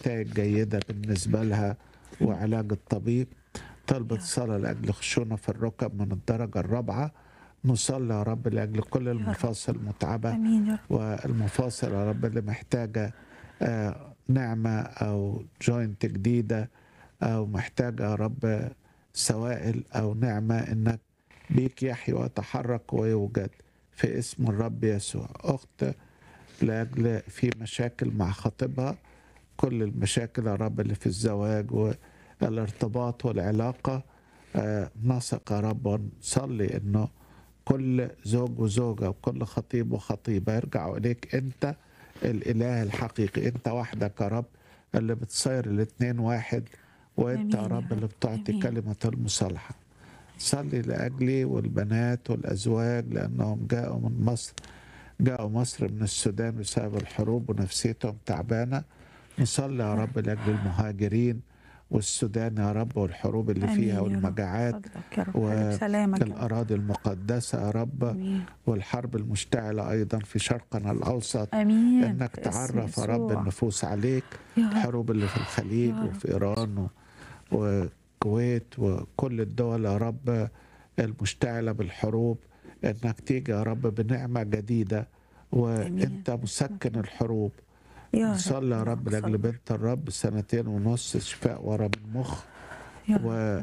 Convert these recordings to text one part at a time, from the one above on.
نتائج جيدة بالنسبة لها وعلاج الطبيب طلبت صلاة لأجل خشونة في الركب من الدرجة الرابعة نصلي يا رب لأجل كل المفاصل المتعبة امين يا رب والمفاصل يا رب اللي محتاجة آه، نعمة أو جوينت جديدة أو محتاجة يا رب سوائل أو نعمة إنك بيك يحيى ويتحرك ويوجد في اسم الرب يسوع أخت لأجل في مشاكل مع خطيبها كل المشاكل يا رب اللي في الزواج والارتباط والعلاقة آه، نثق يا رب ونصلي إنه كل زوج وزوجة وكل خطيب وخطيبة يرجعوا إليك أنت الإله الحقيقي أنت وحدك يا رب اللي بتصير الاتنين واحد وأنت يا آمين يا رب اللي رب. بتعطي آمين. كلمة المصالحة صلي لأجلي والبنات والأزواج لأنهم جاءوا من مصر جاءوا مصر من السودان بسبب الحروب ونفسيتهم تعبانة نصلي يا رب لأجل المهاجرين والسودان يا رب والحروب اللي آمين فيها يا رب. والمجاعات فضلك يا رب و- خليك سلامك يا رب. الأراضي المقدسة يا رب امين والحرب المشتعلة أيضا في شرقنا الأوسط امين إنك في اسم تعرف يا رب يسوع. النفوس عليك يا رب الحروب اللي في الخليج يا رب. وفي إيران و- والكويت وكل الدول يا رب المشتعلة بالحروب إنك تيجي يا رب بنعمة جديدة وإنت مسكن الحروب يا رب نصلي يا رب لأجل بنت الرب سنتين ونص شفاء ورم المخ يا رب. و-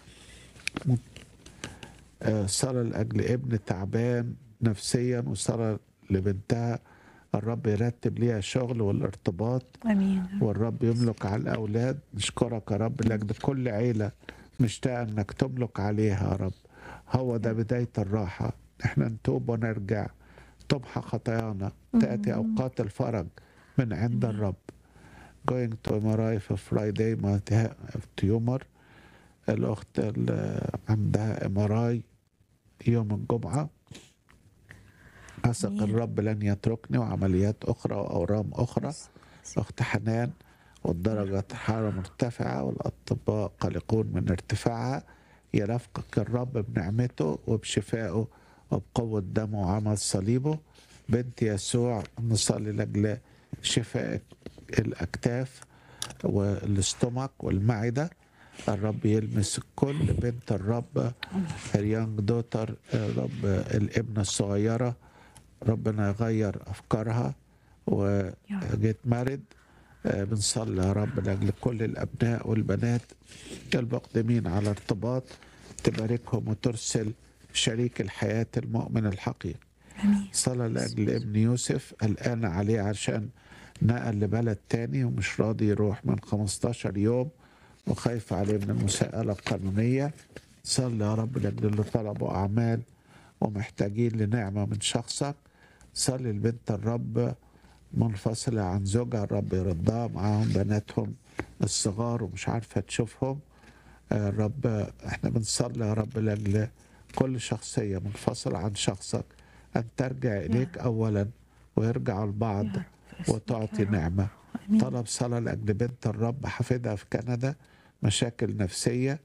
آه، صلاة لأجل ابن تعبان نفسيا وصلاة لبنتها الرب يرتب ليها شغل والارتباط امين يا رب. والرب يملك على الأولاد نشكرك يا رب لأجل كل عيلة مشتاقة إنك تملك عليها يا رب هو ده بداية الراحة احنا نتوب ونرجع تمحى خطايانا تأتي أوقات الفرج من عند الرب going to MRI في فرايداي مع تيومر الأخت اللي عندها MRI يوم الجمعة أثق آمين. الرب لن يتركني وعمليات أخرى وأورام أخرى أخت حنان والدرجة الحرارة مرتفعة والأطباء قلقون من ارتفاعها يرافقك الرب بنعمته وبشفائه وبقوة دمه وعمل صليبه بنت يسوع نصلي لأجل شفاء الأكتاف والاستومك والمعدة الرب يلمس الكل بنت الرب اليانج دوتر رب الابنة الصغيرة ربنا يغير أفكارها وجيت مارد آه، بنصلي يا رب لاجل كل الابناء والبنات المقدمين على ارتباط تباركهم وترسل شريك الحياه المؤمن الحقيقي امين صلى لاجل ابن يوسف قلقان عليه عشان نقل لبلد تاني ومش راضي يروح من 15 يوم وخايف عليه من المساءلة القانونية صلي يا رب لاجل اللي طلبوا أعمال ومحتاجين لنعمة من شخصك صلي لبنت الرب منفصلة عن زوجها الرب يرضاها معاهم بناتهم الصغار ومش عارفة تشوفهم آه، الرب احنا بنصلي يا رب لاجل كل شخصية منفصلة عن شخصك أن ترجع إليك أولا ويرجعوا البعض يا رب في اسمك وتعطي يا رب. نعمة امين طلب صلاة لأجل بنت الرب حفيدها في كندا مشاكل نفسية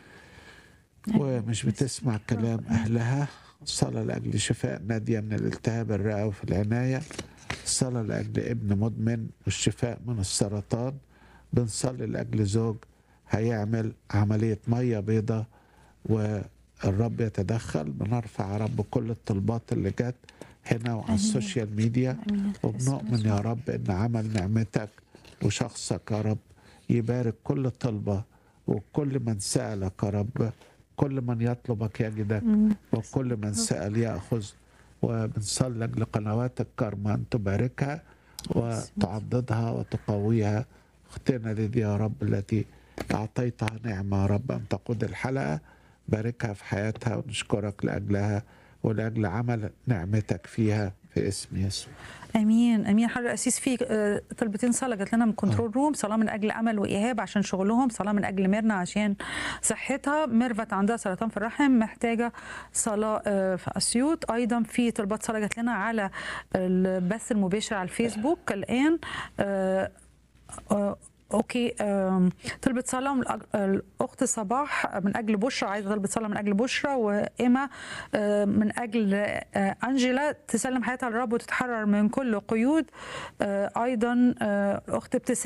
ومش بتسمع كلام أهلها صلاة لأجل شفاء نادية من الالتهاب الرئوي في العناية صلاة لأجل ابن مدمن والشفاء من السرطان بنصلي لأجل زوج هيعمل عملية مية بيضة والرب يتدخل بنرفع يا رب كل الطلبات اللي جت هنا وعلى آمين. السوشيال ميديا امين في اسم وبنؤمن يا يسوع. رب ان عمل نعمتك وشخصك يا رب يبارك كل طلبه وكل من سالك يا رب كل من يطلبك يجدك أمم. وكل من سال ياخذ وبنصلي لاجل قنوات الكرمة ان تباركها وتعضدها وتقويها اختنا ليدي يا رب التي اعطيتها نعمه يا رب ان تقود الحلقه باركها في حياتها ونشكرك لاجلها ولاجل عمل نعمتك فيها في اسم يسوع امين امين حضرتك اسيس في آه، طلبتين صلاه جات لنا من كنترول روم صلاه من اجل امل وايهاب عشان شغلهم صلاه من اجل ميرنا عشان صحتها ميرفت عندها سرطان في الرحم محتاجه صلاه آه، في اسيوط ايضا في طلبات صلاه جات لنا على البث المباشر على الفيسبوك الان آه، آه، اوكي آم، طلبت صلاه من الأج- الاخت صباح من اجل بشرى عايزه طلبت صلاه من اجل بشرى وايما آه، من اجل آه، انجيلا تسلم حياتها للرب وتتحرر من كل قيود آه، ايضا آه، الاخت ابتسام